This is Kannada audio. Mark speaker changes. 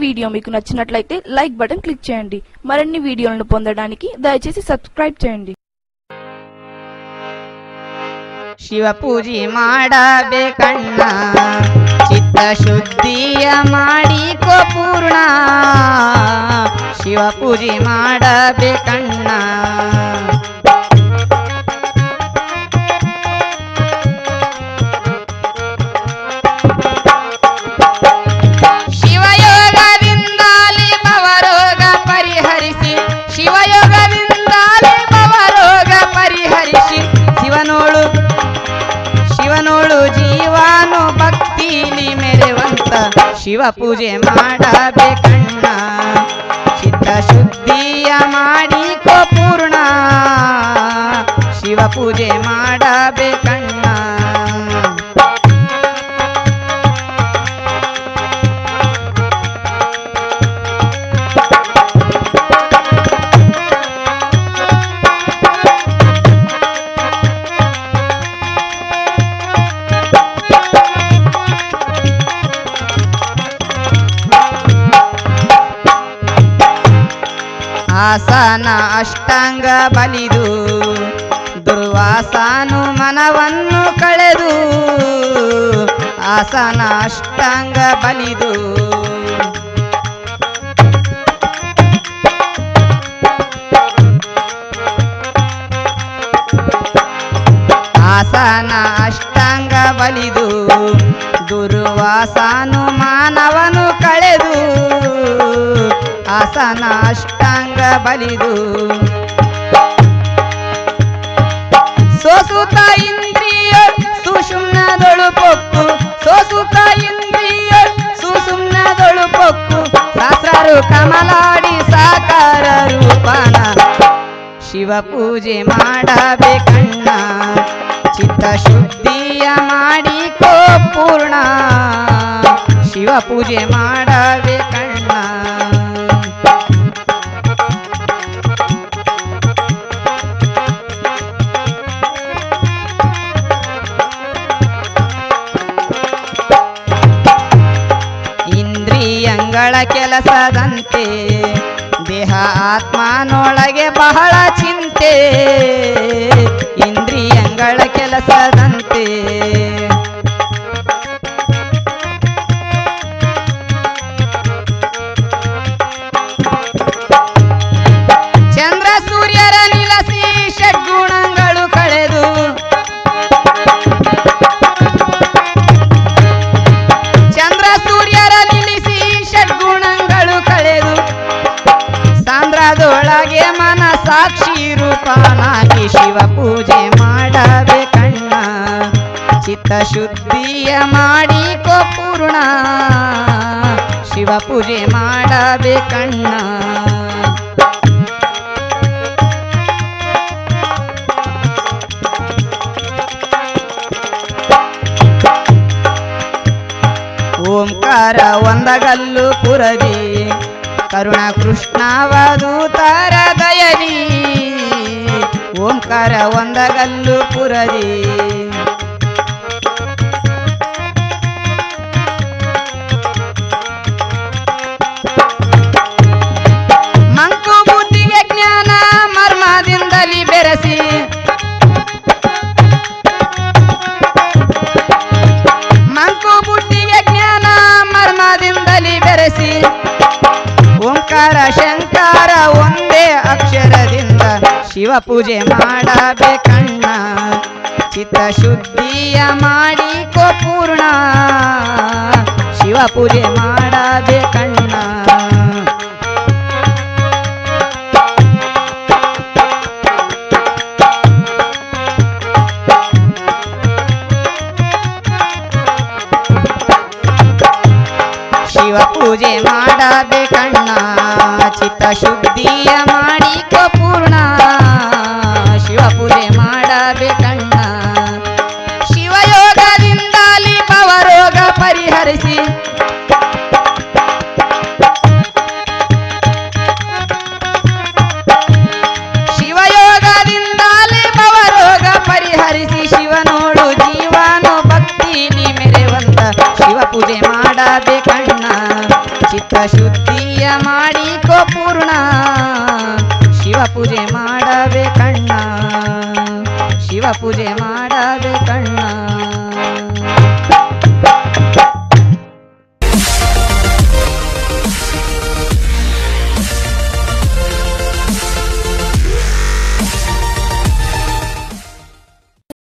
Speaker 1: వీడియో మీకు నచ్చినట్లయితే లైక్ బటన్ క్లిక్ చేయండి మరిన్ని వీడియోలను పొందడానికి దయచేసి సబ్స్క్రైబ్ చేయండి
Speaker 2: ಶಿವ ಪೂಜೆ ಮಾಡಬೇಕಣ್ಣ ಚಿತ್ತ ಶುದ್ಧಿಯ ಮಾಡಿಕೋ ಪೂರ್ಣ ಶಿವ ಪೂಜೆ ಮಾಡಬೇಕಣ್ಣ ಶಿವಯೋಗದಿಂದಾಲಿ ಭವರೋಗ ಪರಿಹರಿಸಿ ಶಿವಯೋಗದಿಂದಾಲಿ ಭವರೋಗ ಪರಿಹರಿಸಿ ಶಿವನೋಳು ಶಿವನೋಳು ಜೀವಾನು ಭಕ್ತಿಲಿ ಮೆರೆವಂತ ಶಿವ ಪೂಜೆ ಮಾಡಬೇಕಣ್ಣ ಚಿತ್ತ ಶುದ್ಧಿಯ ಮಾಡಿಕೋ ಪೂರ್ಣ ಶಿವ ಪೂಜೆ ಮಾಡಬೇಕಣ್ಣ ಆಸನ ಅಷ್ಟಾಂಗ ಬಲಿದು ದುರ್ವಾಸಾನು ಮನವನ್ನು ಕಳೆದು ಆಸನ ಅಷ್ಟಾಂಗ ಬಲಿದು ಆಸನ ಅಷ್ಟಾಂಗ ಬಲಿದು ದುರ್ವಾಸಾನು ಮಾನವನು ಕಳೆದು ಆಸನ ಅಷ್ಟಾಂಗ ಬಲಿದು ಸೋಸುತ್ತ ಇಂದ್ರಿಯ ಸುಷುಮ್ನದೊಳು ಪೊಕ್ಕು ಸೋಸುತ್ತ ಇಂದ್ರಿಯ ಸುಸುಮ್ನದೊಳು ಪೊಕ್ಕು ಶಾಸ್ತ್ರರು ಕಮಲಾಡಿ ಸಾಕಾರ ರೂಪನ ಶಿವ ಪೂಜೆ ಮಾಡಬೇಕಣ್ಣ ಚಿತ್ತ ಶುದ್ಧಿಯ ಮಾಡಿಕೋ ಪೂರ್ಣ ಶಿವ ಪೂಜೆ ಮಾಡಬೇಕಣ್ಣ ಇಂದ್ರಿಯಂಗಳ ಕೆಲಸದಂತೆ ದೇಹ ಆತ್ಮನೊಳಗೆ ಬಹಳ ಚಿಂತೆ ಇಂದ್ರಿಯಂಗಳ ಕೆಲಸದಂತೆ ಚಂದ್ರ ಸೂರ್ಯರ ನಿಲಸಿ ಷಡ್ಗುಣಗಳು ಕಳೆದು ಚಂದ್ರ ಸೂರ್ಯರ ನಿಲ್ಲಿಸಿ ಷಡ್ಗುಣಗಳು ಕಳೆದು ಸಾಂದ್ರದೊಳಗೆ ಮನ ಸಾಕ್ಷಿ ರೂಪನಾಗಿ ಶಿವ ಪೂಜೆ ಮಾಡಬೇಕಣ್ಣ ಚಿತ್ತ ಶುದ್ಧಿಯ ಮಾಡಿಕೋ ಪೂರ್ಣ ಶಿವ ಪೂಜೆ ಮಾಡಬೇಕಣ್ಣ ಓಂಕಾರ ಒಂದಗಲ್ಲು ಪುರದಿ ಕರುಣ ಕೃಷ್ಣವಧೂತರ ದಯದಿ ಓಂಕಾರ ಒಂದಗಲ್ಲು ಪುರದಿ ಮಂಕು ಬುದ್ಧಿಗೆ ಜ್ಞಾನ ಮರ್ಮದಿಂದಲಿ ಬೆರೆಸಿ ಮಂಕು ಬುದ್ಧಿಗೆ ಜ್ಞಾನ ಮರ್ಮದಿಂದಲಿ ಬೆರೆಸಿ ಓಂಕಾರ ಶಂಕಾರ ಒಂದೇ ಅಕ್ಷರದಿಂದ ಶಿವ ಪೂಜೆ ಮಾಡಬೇಕಣ್ಣ ಚಿತ್ತ ಶುದ್ಧಿಯ ಮಾಡಿಕೋ ಪೂರ್ಣ ಶಿವ ಪೂಜೆ ಮಾಡಬೇಕಣ್ಣ ಶಿವ ಪೂಜೆ ಮಾಡಬೇಕಣ್ಣ ಚಿತ್ತ ಶುದ್ಧಿಯ ಮಾಡಿಕೋ ಪೂರ್ಣ ಶಿವ ಪೂಜೆ ಮಾಡಬೇಕಣ್ಣ ಶಿವಯೋಗದಿಂದಲಿ ಭವರೋಗ ಪರಿಹರಿಸಿ ಶಿವಯೋಗದಿಂದಲೇ ಭವರೋಗ ಪರಿಹರಿಸಿ ಶಿವನೋಡು ಜೀವನು ಭಕ್ತಿಲಿ ಮೆರೆವಂತ ಶಿವ ಪೂಜೆ ಮಾಡಬೇಕಣ್ಣ ಚಿತ್ತ ಶುದ್ಧಿಯ ಮಾಡಿಕೋ ಪೂರ್ಣ ಶಿವ ಪೂಜೆ ಮಾಡಬೇಕಣ್ಣ ಶಿವ ಪೂಜೆ ಮಾಡಬೇಕಣ್ಣ